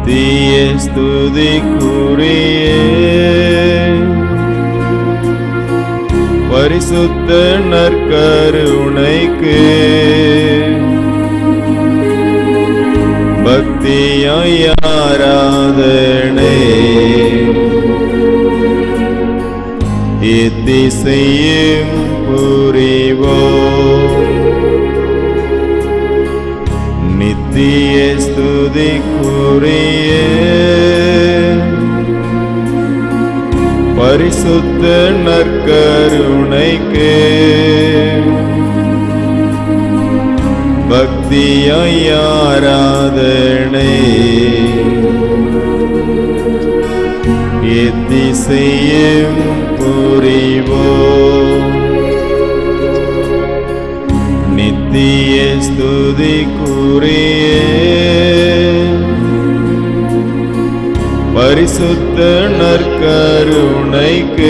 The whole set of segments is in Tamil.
நித்திய ஸ்துதிக்குரிய பரிசுத்த நற்கருணைக்கு பக்தியாய் ஆராதனை இத்திசையும் புரிவோம் நித்திய ஸ்துதிக்குரிய பரிசுத்த நற்கருணைக்கு பக்தியாய் ஆராதனை எத்திசையும் புரிவோம் நித்திய ஸ்துதிக்குரிய பரிசுத்த நற்கருணைக்கு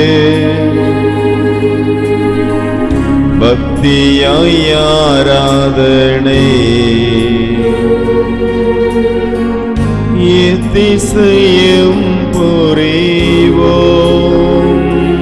பக்தியாய் ஆராதனை எத்திசையும் புரிவோம்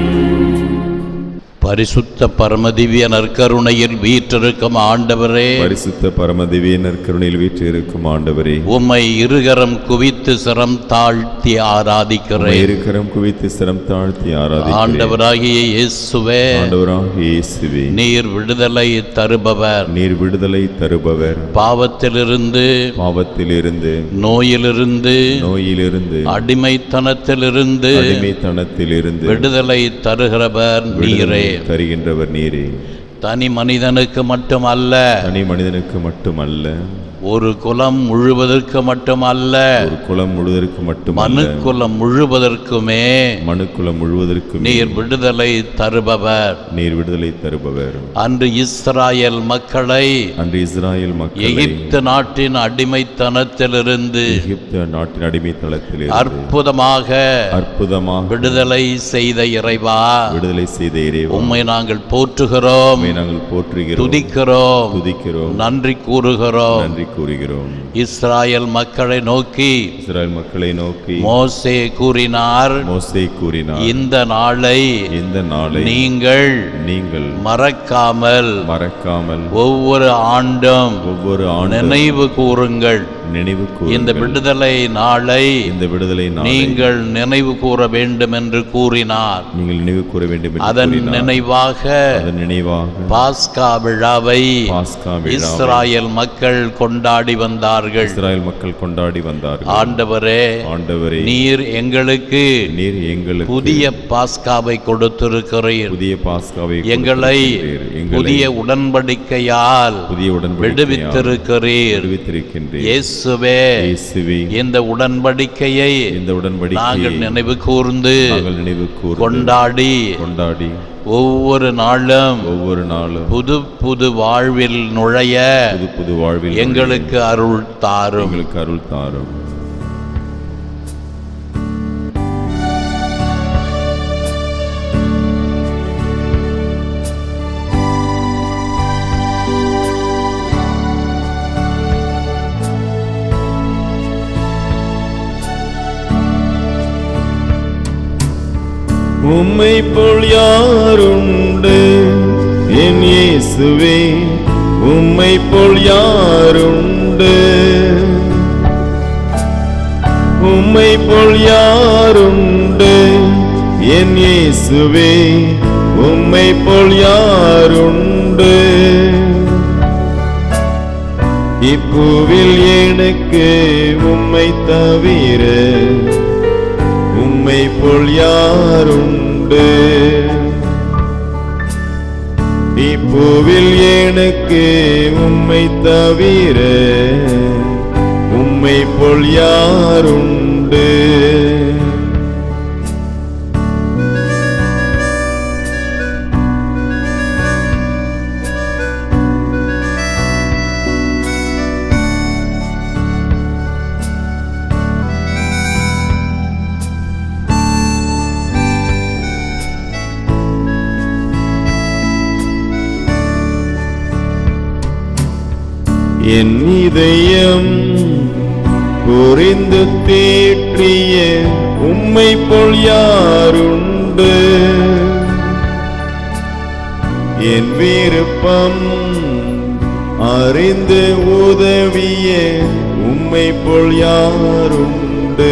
பரிசுத்த பரமதிவ்ய நற்கருணையில் வீற்றிருக்கும் ஆண்டவரே பரிசுத்த பரமதிவிய நற்கருணையில் வீற்றிருக்கும் ஆண்டவரே உம்மை இருகரம் குவித்து சிரம் தாழ்த்தி உம்மை ஆராதிக்கிறேன் இருக்கரம் குவித்து சிரம் தாழ்த்தி ஆராதிக்கிறேன் ஆண்டவராகிய இயேசுவே ஆண்டவராகிய இயேசுவே நீர் விடுதலை தருபவர் நீர் விடுதலை தருபவர் பாவத்திலிருந்து பாவத்திலிருந்து நோயிலிருந்து நோயிலிருந்து அடிமைத்தனத்திலிருந்து அடிமைத்தனத்திலிருந்து விடுதலை தருகிறவர் விடுதலை நீரே தருகின்றவர் நீரே தனி மனிதனுக்கு மட்டுமல்ல தனி மனிதனுக்கு மட்டுமல்ல ஒரு குலம் முழுவதற்கு மட்டுமல்ல ஒரு குலம் முழுவதற்கு மட்டுமல்ல மனுக்குலம் முழுவதற்குமே மனுக்குலம் முழுவதற்கு நீர் விடுதலை தருபவர் நீர் விடுதலை தருபவர் அன்று இஸ்ராயேல் மக்களை அன்று இஸ்ராயேல் மக்களை எகிப்து நாட்டின் அடிமைத்தனத்திலிருந்து எகிப்து நாட்டின் அடிமைத்தளத்தில் அற்புதமாக அற்புதமாக விடுதலை செய்த இறைவா விடுதலை செய்த இறைவா உம்மை நாங்கள் போற்றுகிறோம் உம்மை நாங்கள் போற்றுகிறோம் துதிக்கிறோம் துதிக்கிறோம் நன்றி கூறுகிறோம் நன்றி கூறுகிறோம் இஸ்ராயேல் மக்களை நோக்கி இஸ்ராயல் மக்களை நோக்கி மோசே கூறினார் மோசே கூறினார் இந்த நாளை இந்த நாளை நீங்கள் நீங்கள் மறக்காமல் மறக்காமல் ஒவ்வொரு ஆண்டும் ஒவ்வொரு ஆண்டு நினைவு கூறுங்கள் நினைவு இந்த கூறுங்கள் விடுதலை நாளை இந்த விடுதலை நாளை நீங்கள் நினைவு கூற வேண்டும் என்று கூறினார் நீங்கள் நினைவு கூற வேண்டும் என்று அதன் கூறினார். நினைவாக அதன் நினைவாக பாஸ்கா விழாவை பாஸ்கா விழாவை இஸ்ராயேல் மக்கள் கொண்டாடி வந்தார்கள் இஸ்ராயல் மக்கள் கொண்டாடி வந்தார்கள் ஆண்டவரே ஆண்டவரே நீர் எங்களுக்கு நீர் எங்களுக்கு புதிய பாஸ்காவை கொடுத்திருக்கிறீர் புதிய பாஸ்காவை எங்களை கொடுத்திருக்கிறீர். எங்களை புதிய உடன்படிக்கையால் புதிய உடன்படிக்கையால் விடுவித்திருக்கிறீர் விடுவித்திருக்கின்றீர் இயேசுவே இயேசுவே இந்த உடன்படிக்கையை இந்த உடன்படிக்கையை நாங்கள் நினைவு கூர்ந்து நாங்கள் நினைவு கூர்ந்து கொண்டாடி கொண்டாடி ஒவ்வொரு நாளும் ஒவ்வொரு நாளும் புது புது வாழ்வில் நுழைய புது புது வாழ்வில் எங்களுக்கு அருள் தாரும் எங்களுக்கு அருள் தாரும் உம்மை போல் யாருண்டு என் இயேசுவே உம்மை போல் யாருண்டு உம்மை போல் யாருண்டு என் இயேசுவே உம்மை போல் யாருண்டு இப்பூவில் எனக்கு உம்மை தவிர உம்மை போல் யாருண்டு இப்பூவில் எனக்கு உம்மை தவிர உம்மை போல் யாருண்டு என் இதயம் புரிந்து தேற்றிய உம்மை போல் யாருண்டு என் விருப்பம் அறிந்து உதவிய உம்மை போல் யாருண்டு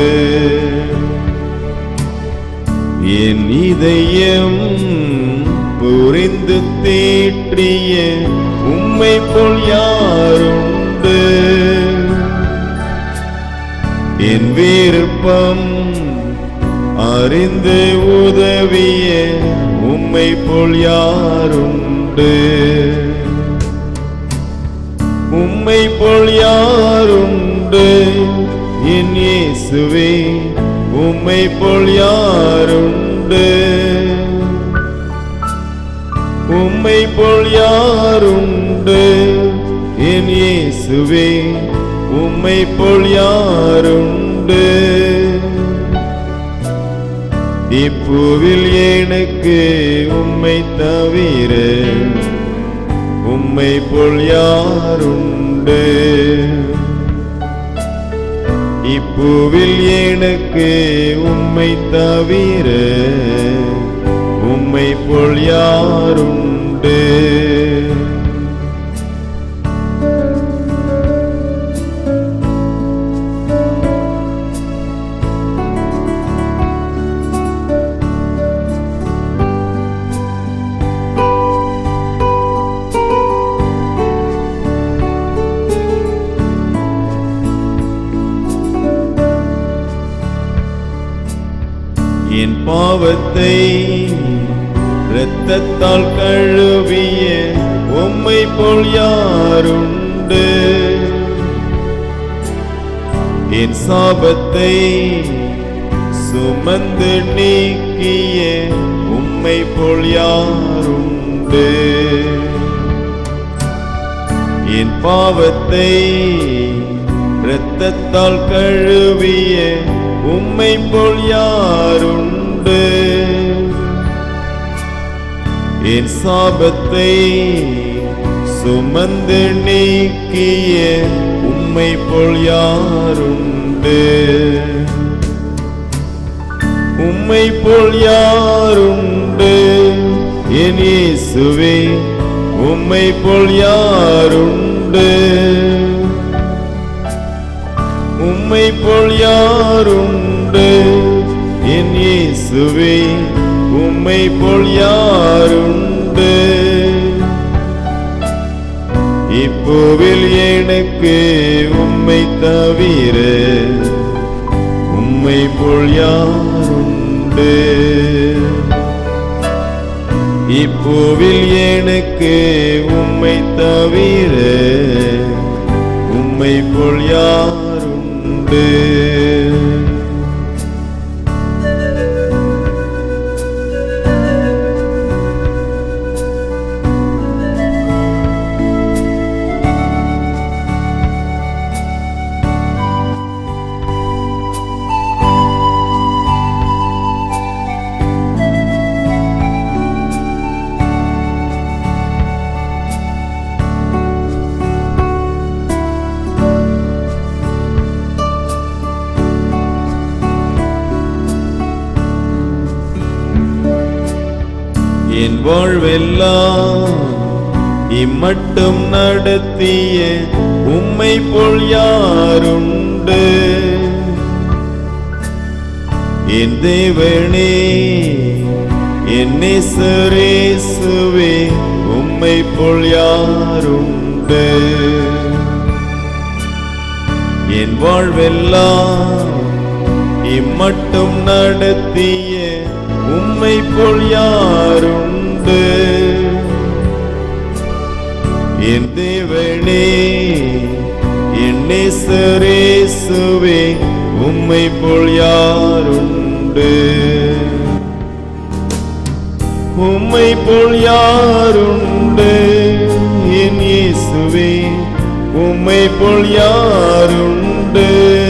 என் இதயம் புரிந்து தேற்றிய உம்மை போல் யாருண்டு என் விருப்பம் அறிந்து உதவிய உம்மை போல் யாருண்டு உம்மை போல் யாருண்டு என் இயேசுவே உம்மை போல் யாருண்டு உம்மை போல் யாருண்டு என் இயேசுவே உம்மை போல் யாருண்டு இப்பூவில் எனக்கு உம்மை தவிர உம்மை போல் யாருண்டு இப்பூவில் எனக்கு உம்மை தவிர உம்மை போல் யாருண்டு என் பாவத்தை இரத்தத்தால் கழுவிய உம்மை போல் யாருண்டு என் சாபத்தை சுமந்து நீக்கிய உம்மை போல் யாருண்டு என் பாவத்தை இரத்தத்தால் கழுவிய உம்மை போல் யாருண்டு என் சாபத்தை சுமந்து நீக்கிய உம்மை போல் யாருண்டு உம்மை போல் யாருண்டு என் இயேசுவே உம்மை போல் யாருண்டு உம்மை போல் யாருண்டு என் இயேசுவே உம்மை போல் யாருண்டு இப்போவில் எனக்கு உம்மை தவிர உம்மை போல் யாருண்டு இப்போவில் எனக்கு உம்மை தவிர உம்மை போல் யாருண்டு என் வாழ்வெல்லாம் இம்மட்டும் நடத்திய உம்மை போல் யாருண்டு என் தேவனே என் நேசரேசுவே உம்மை போல் யாருண்டு என் வாழ்வெல்லாம் இம்மட்டும் நடத்திய உம்மை போல் யாருண்டு என் தேவனே என் நேசரேசுவே உம்மை போல் யாருண்டு உம்மை போல் யாருண்டு என் இயேசுவே உம்மை போல் யாருண்டு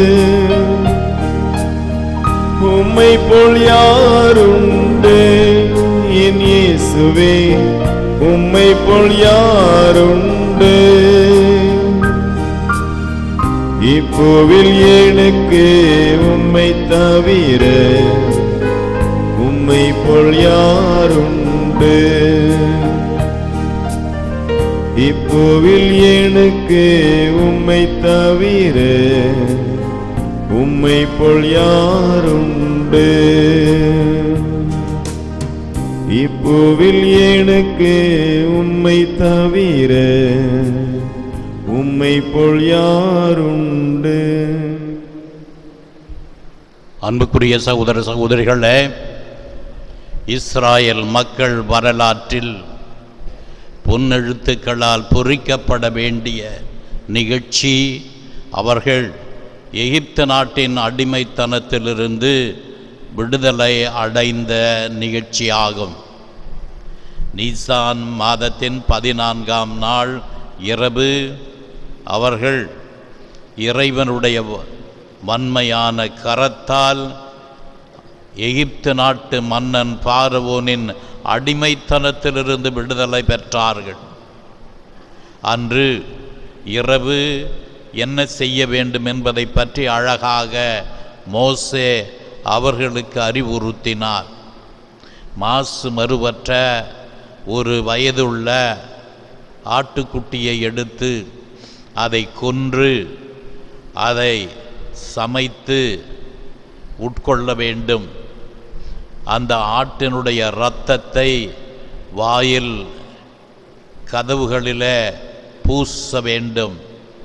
உம்மை போல் யாருண்டு என் இயேசுவே உம்மை போல் யாருண்டு இப்போவில் எனக்கு உம்மை தவிர உம்மை போல் யாருண்டு இப்போவில் எனக்கு உம்மை தவிர உம்மை போல் யாருண்டு இப்போவில் எனக்கு உம்மை தவிர உம்மை போல் யாருண்டு அன்புக்குரிய சகோதர சகோதரிகளே இஸ்ராயல் மக்கள் வரலாற்றில் பொன்னெழுத்துக்களால் பொறிக்கப்பட வேண்டிய நிகழ்ச்சி அவர்கள் எகிப்து நாட்டின் அடிமைத்தனத்திலிருந்து விடுதலை அடைந்த நிகழ்ச்சியாகும் நீசான் மாதத்தின் பதினான்காம் நாள் இரவு அவர்கள் இறைவனுடைய வ- வன்மையான கரத்தால் எகிப்து நாட்டு மன்னன் பார்வோனின் அடிமைத்தனத்திலிருந்து விடுதலை பெற்றார்கள் அன்று இரவு என்ன செய்ய வேண்டும் என்பதை பற்றி அழகாக மோசே அவர்களுக்கு அறிவுறுத்தினார் மாசு மறுவற்ற ஒரு வயதுள்ள ஆட்டுக்குட்டியை எடுத்து அதை கொன்று அதை சமைத்து உட்கொள்ள வேண்டும் அந்த ஆட்டினுடைய இரத்தத்தை வாயில் கதவுகளிலே பூச வேண்டும்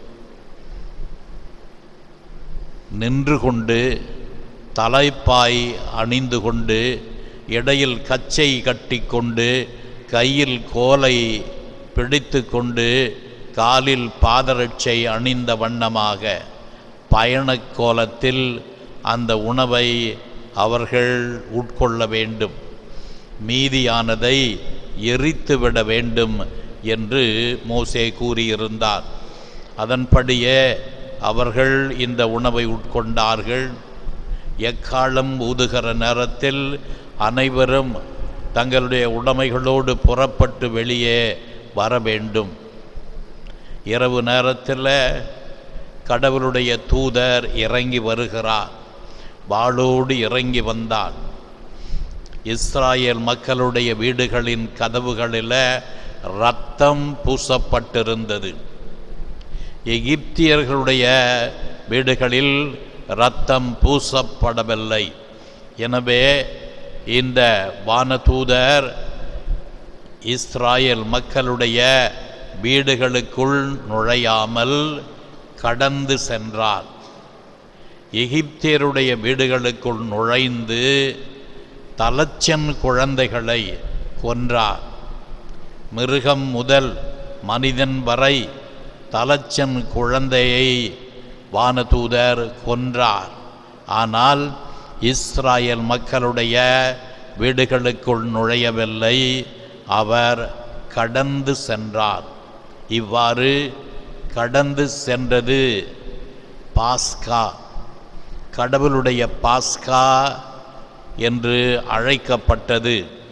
நின்று கொண்டு தலைப்பாய் அணிந்து கொண்டு இடையில் கச்சை கட்டிக்கொண்டு கையில் கோலை பிடித்து கொண்டு காலில் பாதரட்சை அணிந்த வண்ணமாக பயணக் கோலத்தில் அந்த உணவை அவர்கள் உட்கொள்ள வேண்டும் மீதியானதை எரித்துவிட வேண்டும் என்று மோசே கூறியிருந்தார் அதன்படியே அவர்கள் இந்த உணவை உட்கொண்டார்கள் எக்காலம் ஊதுகிற நேரத்தில் அனைவரும் தங்களுடைய உடைமைகளோடு புறப்பட்டு வெளியே வர வேண்டும் இரவு நேரத்தில் கடவுளுடைய தூதர் இறங்கி வருகிறார் வாளோடு இறங்கி வந்தார் இஸ்ராயேல் மக்களுடைய வீடுகளின் கதவுகளில் ரத்தம் பூசப்பட்டிருந்தது எகிப்தியர்களுடைய வீடுகளில் ரத்தம் பூசப்படவில்லை எனவே இந்த வானதூதர் இஸ்ராயேல் மக்களுடைய வீடுகளுக்குள் நுழையாமல் கடந்து சென்றார் எகிப்தியருடைய வீடுகளுக்குள் நுழைந்து தலச்சன் குழந்தைகளை கொன்றார் மிருகம் முதல் மனிதன் வரை தலச்சன் குழந்தையை வானதூதர் கொன்றார் ஆனால் இஸ்ராயேல் மக்களுடைய வீடுகளுக்குள் நுழையவில்லை அவர் கடந்து சென்றார் இவ்வாறு கடந்து சென்றது பாஸ்கா கடவுளுடைய பாஸ்கா என்று அழைக்கப்பட்டது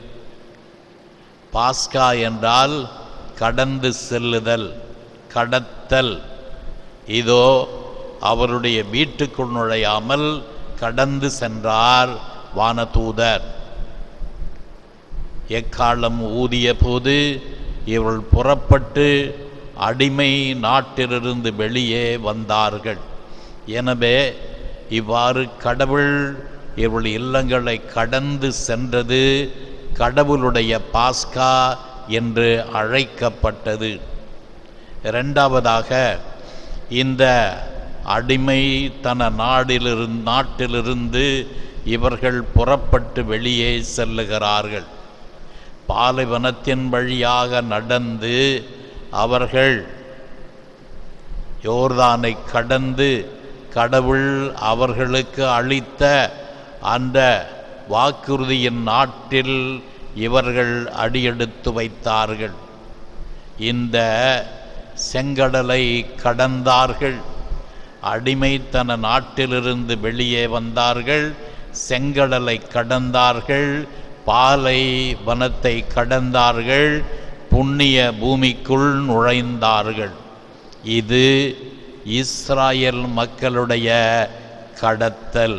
பாஸ்கா என்றால் கடந்து செல்லுதல் கடத்தல் இதோ அவருடைய வீட்டுக்குள் நுழையாமல் கடந்து சென்றார் வானதூதர் எக்காலம் ஊதிய போது இவள் புறப்பட்டு அடிமை நாட்டிலிருந்து வெளியே வந்தார்கள் எனவே இவ்வாறு கடவுள் இவள் இல்லங்களை கடந்து சென்றது கடவுளுடைய பாஸ்கா என்று அழைக்கப்பட்டது இரண்டாவதாக இந்த அடிமை தன நாடிலிருந்து நாட்டிலிருந்து இவர்கள் புறப்பட்டு வெளியே செல்லுகிறார்கள் பாலைவனத்தின் வழியாக நடந்து அவர்கள் யோர்தானை கடந்து கடவுள் அவர்களுக்கு அளித்த அந்த வாக்குறுதியின் நாட்டில் இவர்கள் அடியெடுத்து வைத்தார்கள் இந்த செங்கடலை கடந்தார்கள் அடிமைத்தன நாட்டிலிருந்து வெளியே வந்தார்கள் செங்கடலை கடந்தார்கள் பாலை வனத்தை கடந்தார்கள் புண்ணிய பூமிக்குள் நுழைந்தார்கள் இது இஸ்ராயல் மக்களுடைய கடத்தல்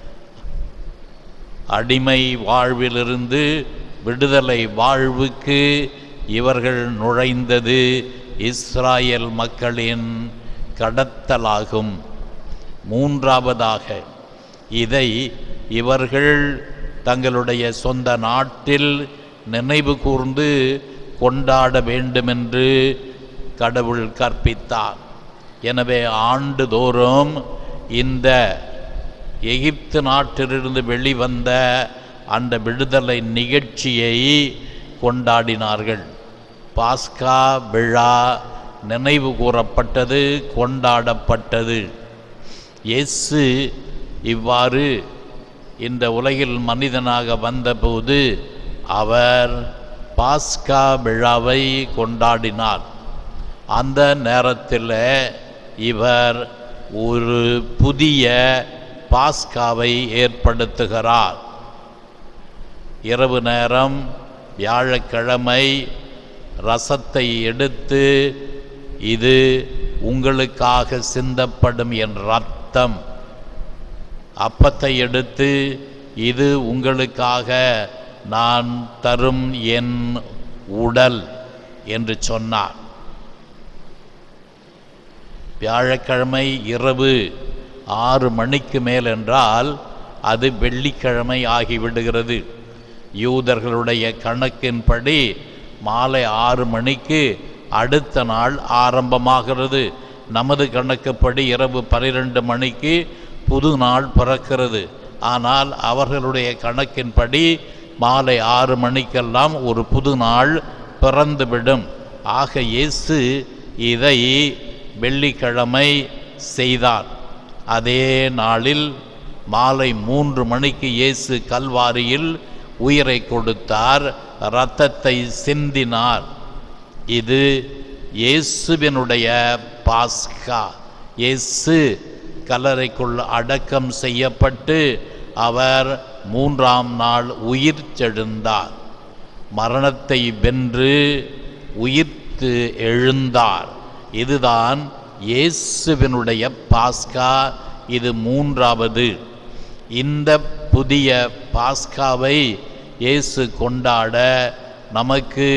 அடிமை வாழ்விலிருந்து விடுதலை வாழ்வுக்கு இவர்கள் நுழைந்தது இஸ்ராயல் மக்களின் கடத்தலாகும் மூன்றாவதாக இதை இவர்கள் தங்களுடைய சொந்த நாட்டில் நினைவு கூர்ந்து கொண்டாட வேண்டுமென்று கடவுள் கற்பித்தார் எனவே ஆண்டுதோறும் இந்த எகிப்து நாட்டிலிருந்து வெளிவந்த அந்த விடுதலை நிகழ்ச்சியை கொண்டாடினார்கள் பாஸ்கா விழா நினைவு கூறப்பட்டது கொண்டாடப்பட்டது இயேசு இவ்வாறு இந்த உலகில் மனிதனாக வந்தபோது அவர் பாஸ்கா விழாவை கொண்டாடினார் அந்த நேரத்தில் இவர் ஒரு புதிய பாஸ்காவை ஏற்படுத்துகிறார் இரவு நேரம் வியாழக்கிழமை ரசத்தை எடுத்து இது உங்களுக்காக சிந்தப்படும் என் ரத்தம் அப்பத்தை எடுத்து இது உங்களுக்காக நான் தரும் என் உடல் என்று சொன்னார் வியாழக்கிழமை இரவு ஆறு மணிக்கு மேல் என்றால் அது வெள்ளிக்கிழமை ஆகிவிடுகிறது யூதர்களுடைய கணக்கின்படி மாலை ஆறு மணிக்கு அடுத்த நாள் ஆரம்பமாகிறது நமது கணக்குப்படி இரவு பன்னிரெண்டு மணிக்கு புது நாள் பிறக்கிறது ஆனால் அவர்களுடைய கணக்கின்படி மாலை ஆறு மணிக்கெல்லாம் ஒரு புது நாள் பிறந்துவிடும் ஆக இயேசு இதை வெள்ளிக்கிழமை செய்தார் அதே நாளில் மாலை மூன்று மணிக்கு இயேசு கல்வாரியில் உயிரை கொடுத்தார் இரத்தத்தை சிந்தினார் இது இயேசுவினுடைய பாஸ்கா இயேசு கல்லறைக்குள் அடக்கம் செய்யப்பட்டு அவர் மூன்றாம் நாள் உயிர் செழுந்தார் மரணத்தை வென்று உயிர்த்து எழுந்தார் இதுதான் இயேசுவினுடைய பாஸ்கா இது மூன்றாவது இந்த புதிய பாஸ்காவை இயேசு கொண்டாட நமக்கு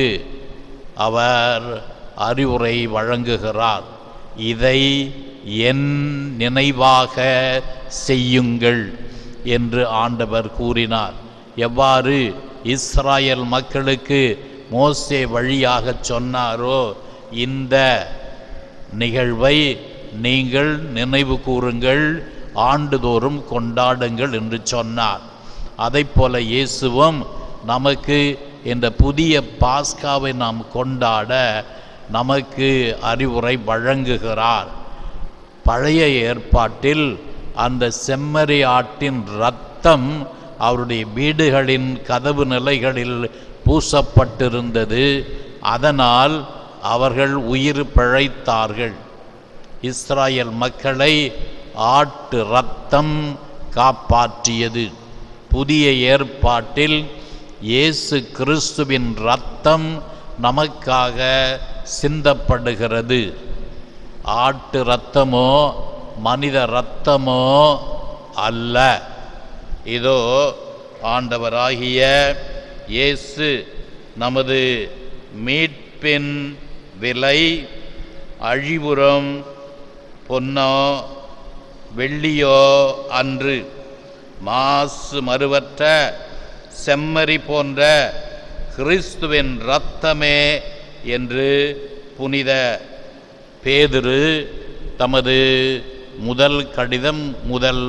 அவர் அறிவுரை வழங்குகிறார் இதை என் நினைவாக செய்யுங்கள் என்று ஆண்டவர் கூறினார் எவ்வாறு இஸ்ராயல் மக்களுக்கு மோசே வழியாக சொன்னாரோ இந்த நிகழ்வை நீங்கள் நினைவு கூறுங்கள் ஆண்டுதோறும் கொண்டாடுங்கள் என்று சொன்னார் அதைப் போல இயேசுவும் நமக்கு இந்த புதிய பாஸ்காவை நாம் கொண்டாட நமக்கு அறிவுரை வழங்குகிறார் பழைய ஏற்பாட்டில் அந்த செம்மறி ஆட்டின் இரத்தம் அவருடைய வீடுகளின் கதவு நிலைகளில் பூசப்பட்டிருந்தது அதனால் அவர்கள் உயிர் பிழைத்தார்கள் இஸ்ராயல் மக்களை ஆட்டு இரத்தம் காப்பாற்றியது புதிய ஏற்பாட்டில் இயேசு கிறிஸ்துவின் இரத்தம் நமக்காக சிந்தப்படுகிறது ஆட்டு இரத்தமோ மனித இரத்தமோ அல்ல இதோ ஆண்டவராகிய இயேசு நமது மீட்பின் விலை அழிவுறும் பொன்னோ வெள்ளியோ அன்று மாசு மறுவற்ற செம்மறி போன்ற கிறிஸ்துவின் இரத்தமே என்று புனித பேதுரு தமது முதல் கடிதம் முதல்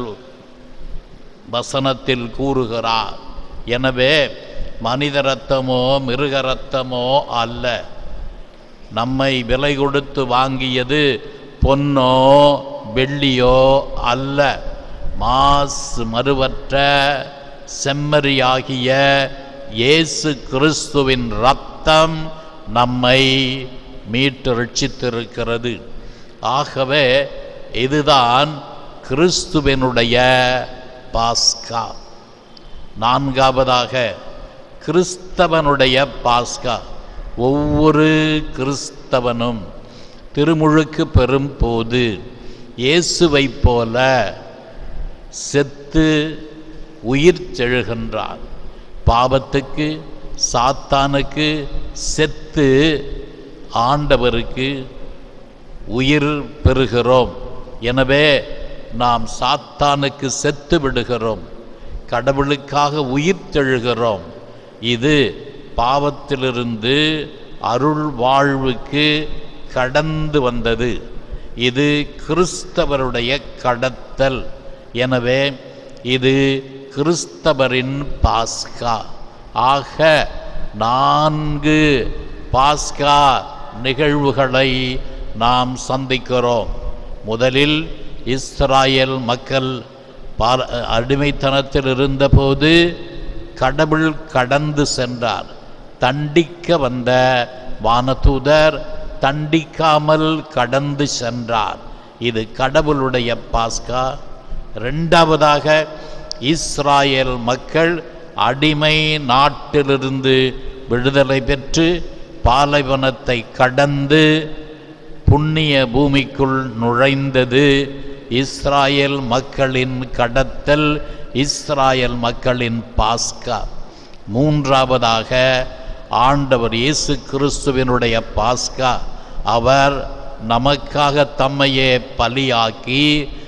வசனத்தில் கூறுகிறார் எனவே மனித இரத்தமோ மிருக இரத்தமோ அல்ல நம்மை விலை கொடுத்து வாங்கியது பொன்னோ வெள்ளியோ அல்ல மாசு மறுவற்ற செம்மறியாகிய இயேசு கிறிஸ்துவின் இரத்தம் நம்மை மீட்டு ரட்சித்திருக்கிறது ஆகவே இதுதான் கிறிஸ்துவனுடைய பாஸ்கா நான்காவதாக கிறிஸ்தவனுடைய பாஸ்கா ஒவ்வொரு கிறிஸ்தவனும் திருமுழுக்கு பெறும் போது இயேசுவைப் போல செத்து உயிர் செழுகின்றார் பாவத்துக்கு சாத்தானுக்கு செத்து ஆண்டவருக்கு உயிர் பெறுகிறோம் எனவே நாம் சாத்தானுக்கு செத்து விடுகிறோம் கடவுளுக்காக உயிர் தெழுகிறோம் இது பாவத்திலிருந்து அருள் வாழ்வுக்கு கடந்து வந்தது இது கிறிஸ்தவருடைய கடத்தல் எனவே இது கிறிஸ்தவரின் பாஸ்கா ஆக நான்கு பாஸ்கா நிகழ்வுகளை நாம் சந்திக்கிறோம் முதலில் இஸ்ராயேல் மக்கள் பார அடிமைத்தனத்தில் இருந்தபோது கடவுள் கடந்து சென்றார் தண்டிக்க வந்த வானதூதர் தண்டிக்காமல் கடந்து சென்றார் இது கடவுளுடைய பாஸ்கா ரெண்டாவதாக இஸ்ராயேல் மக்கள் அடிமை நாட்டிலிருந்து விடுதலை பெற்று பாலைவனத்தை கடந்து புண்ணிய பூமிக்குள் நுழைந்தது இஸ்ராயேல் மக்களின் கடத்தல் இஸ்ராயேல் மக்களின் பாஸ்கா மூன்றாவதாக ஆண்டவர் இயேசு கிறிஸ்துவினுடைய பாஸ்கா அவர் நமக்காக தம்மையே பலியாக்கி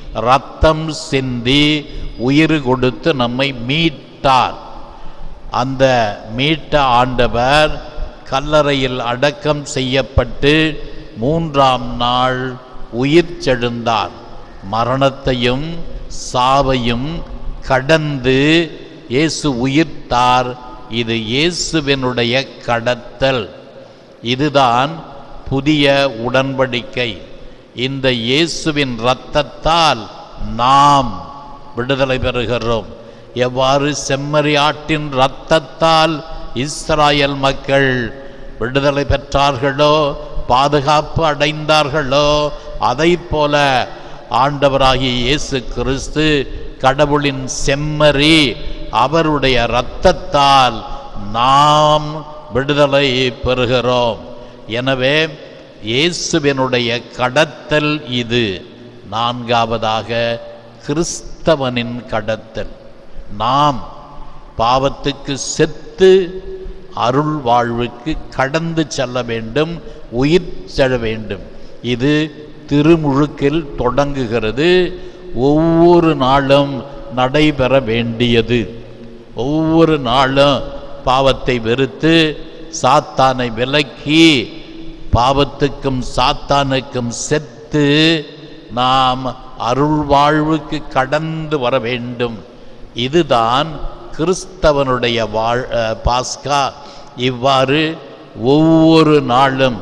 ரத்தம் சிந்தி உயிர் கொடுத்து நம்மை மீட்டார் அந்த மீட்ட ஆண்டவர் கல்லறையில் அடக்கம் செய்யப்பட்டு மூன்றாம் நாள் உயிர் செழுந்தார் மரணத்தையும் சாவையும் கடந்து இயேசு உயிர்த்தார் இது இயேசுவினுடைய கடத்தல் இதுதான் புதிய உடன்படிக்கை இந்த இயேசுவின் இரத்தத்தால் நாம் விடுதலை பெறுகிறோம் எவ்வாறு செம்மறி ஆட்டின் இரத்தத்தால் இஸ்ராயல் மக்கள் விடுதலை பெற்றார்களோ பாதுகாப்பு அடைந்தார்களோ அதைப் போல ஆண்டவராகிய இயேசு கிறிஸ்து கடவுளின் செம்மறி அவருடைய இரத்தத்தால் நாம் விடுதலை பெறுகிறோம் எனவே இயேசுவினுடைய கடத்தல் இது நான்காவதாக கிறிஸ்தவனின் கடத்தல் நாம் பாவத்துக்கு செத்து அருள் வாழ்வுக்கு கடந்து செல்ல வேண்டும் உயிர் செல்ல வேண்டும் இது திருமுழுக்கில் தொடங்குகிறது ஒவ்வொரு நாளும் நடைபெற வேண்டியது ஒவ்வொரு நாளும் பாவத்தை வெறுத்து சாத்தானை விலக்கி பாவத்துக்கும் சாத்தானுக்கும் செத்து நாம் அருள் வாழ்வுக்கு கடந்து வர வேண்டும் இதுதான் கிறிஸ்தவனுடைய வாழ் அஹ், பாஸ்கா இவ்வாறு ஒவ்வொரு நாளும்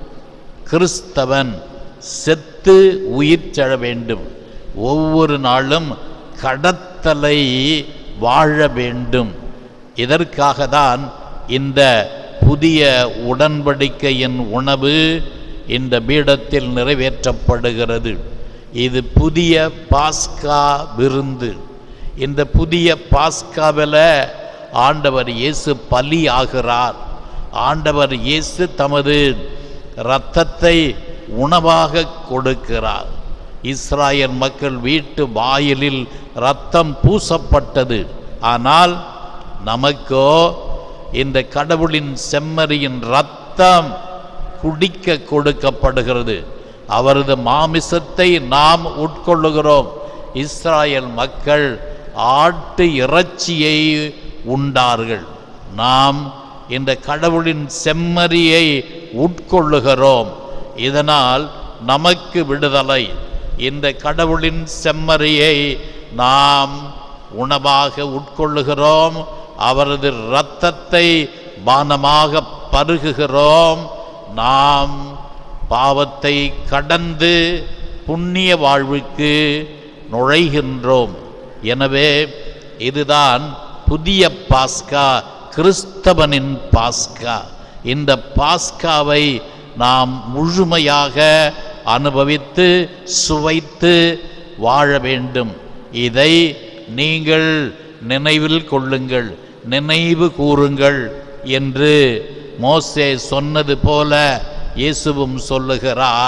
கிறிஸ்தவன் செத்து உயிர் செழ வேண்டும் ஒவ்வொரு நாளும் கடத்தலை வாழ வேண்டும் இதற்காக தான் இந்த புதிய உடன்படிக்கையின் உணவு இந்த பீடத்தில் நிறைவேற்றப்படுகிறது இது புதிய பாஸ்கா விருந்து இந்த புதிய பாஸ்காவில் ஆண்டவர் இயேசு பலி ஆகிறார் ஆண்டவர் இயேசு தமது இரத்தத்தை உணவாக கொடுக்கிறார் இஸ்ராயல் மக்கள் வீட்டு வாயிலில் இரத்தம் பூசப்பட்டது ஆனால் நமக்கோ இந்த கடவுளின் செம்மறியின் இரத்தம் குடிக்க கொடுக்கப்படுகிறது அவரது மாமிசத்தை நாம் உட்கொள்ளுகிறோம் இஸ்ராயல் மக்கள் ஆட்டு இறைச்சியை உண்டார்கள் நாம் இந்த கடவுளின் செம்மறியை உட்கொள்ளுகிறோம் இதனால் நமக்கு விடுதலை இந்த கடவுளின் செம்மறியை நாம் உணவாக உட்கொள்ளுகிறோம் அவரது இரத்தத்தை பானமாக பருகுகிறோம் நாம் பாவத்தை கடந்து புண்ணிய வாழ்வுக்கு நுழைகின்றோம் எனவே இதுதான் புதிய பாஸ்கா கிறிஸ்தவனின் பாஸ்கா இந்த பாஸ்காவை நாம் முழுமையாக அனுபவித்து சுவைத்து வாழ வேண்டும் இதை நீங்கள் நினைவில் கொள்ளுங்கள் நினைவு கூறுங்கள் என்று மோசே சொன்னது போல இயேசுவும் சொல்லுகிறார்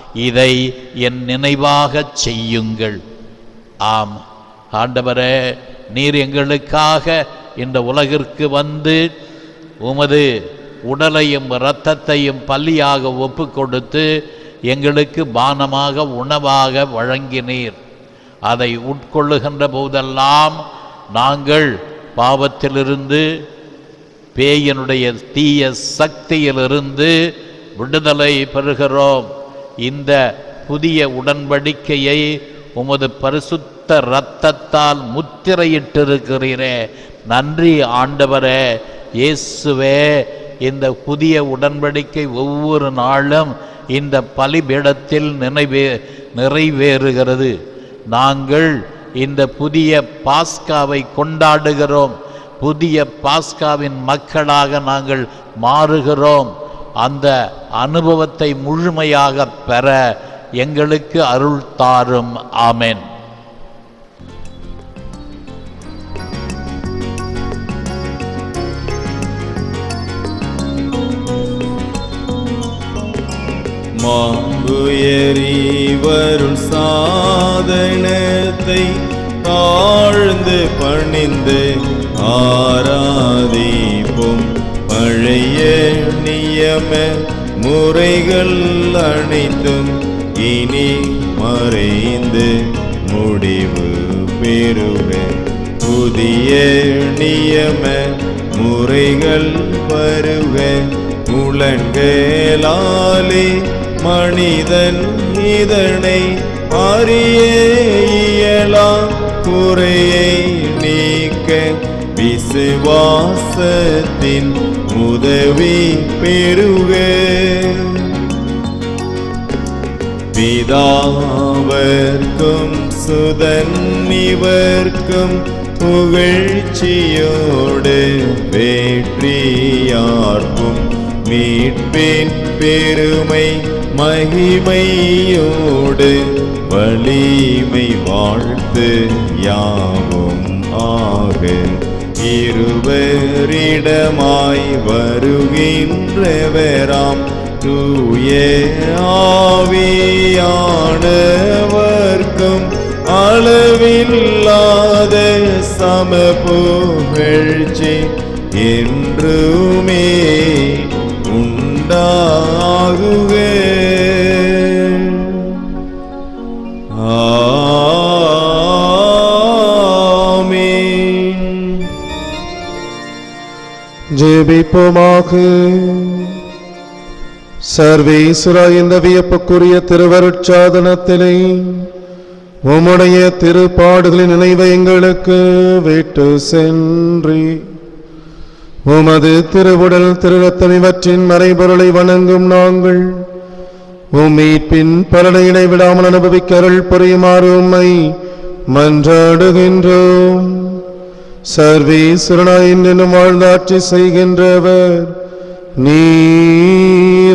இதை என் நினைவாகச் செய்யுங்கள் ஆம் ஆண்டவரே நீர் எங்களுக்காக இந்த உலகிற்கு வந்து உமது உடலையும் இரத்தத்தையும் பலியாக ஒப்பு கொடுத்து எங்களுக்கு பானமாக உணவாக வழங்கினீர் அதை உட்கொள்ளுகின்ற போதெல்லாம் நாங்கள் பாவத்திலிருந்து பேயனுடைய தீய சக்தியிலிருந்து விடுதலை பெறுகிறோம் இந்த புதிய உடன்படிக்கையை உமது பரிசுத்த இரத்தத்தால் முத்திரையிட்டிருக்கிறீரே நன்றி ஆண்டவரே இயேசுவே இந்த புதிய உடன்படிக்கை ஒவ்வொரு நாளும் இந்த பலிபீடத்தில் நினைவே நிறைவேறுகிறது நாங்கள் இந்த புதிய பாஸ்காவை கொண்டாடுகிறோம் புதிய பாஸ்காவின் மக்களாக நாங்கள் மாறுகிறோம் அந்த அனுபவத்தை முழுமையாக பெற எங்களுக்கு அருள் தாரும் ஆமென் மாங்குயரிவருள் சாதனத்தை தாழ்ந்து பணிந்து ஆராதிப்போம் பழைய நியம முறைகள் அனைத்தும் இனி மறைந்து முடிவு பெறுக புதிய நியம முறைகள் வருக முழங்கலாலே மனிதன் இதனை அறிய இயலாம் குறையை நீக்க விசுவாசத்தின் உதவி பெறுக பிதாவர்க்கும் சுதன் இவர்க்கும் புகழ்ச்சியோடு வேற்றியார்க்கும் மீட்பின் பெருமை மகிமையோடு வலிமை வாழ்த்து யாவும் ஆக இருவரிடமாய் வருகின்றவராம் தூய ஆவியானவர்க்கும் அளவில்லாத சம புகழ்ச்சி என்றுமே உண்டாகுக ஆமீன் ஜெபிப்போமாக சர்வேசுரா இந்த வியப்புக்குரிய திருவருட்சாதனத்திலே உம்முடைய திருப்பாடுகளின் நினைவை எங்களுக்கு விட்டு சென்றி உமது திருவுடல் திருரத்தம் இவற்றின் மறைபொருளை வணங்கும் நாங்கள் உம்மீட்பின் பலனை இடைவிடாமல் அனுபவிக்க அருள் புரியுமாறு உம்மை மன்றாடுகின்றோம் சர்வீஸ்வரனாய் என்னும் வாழ்ந்தாட்சி செய்கின்றவர் நீரே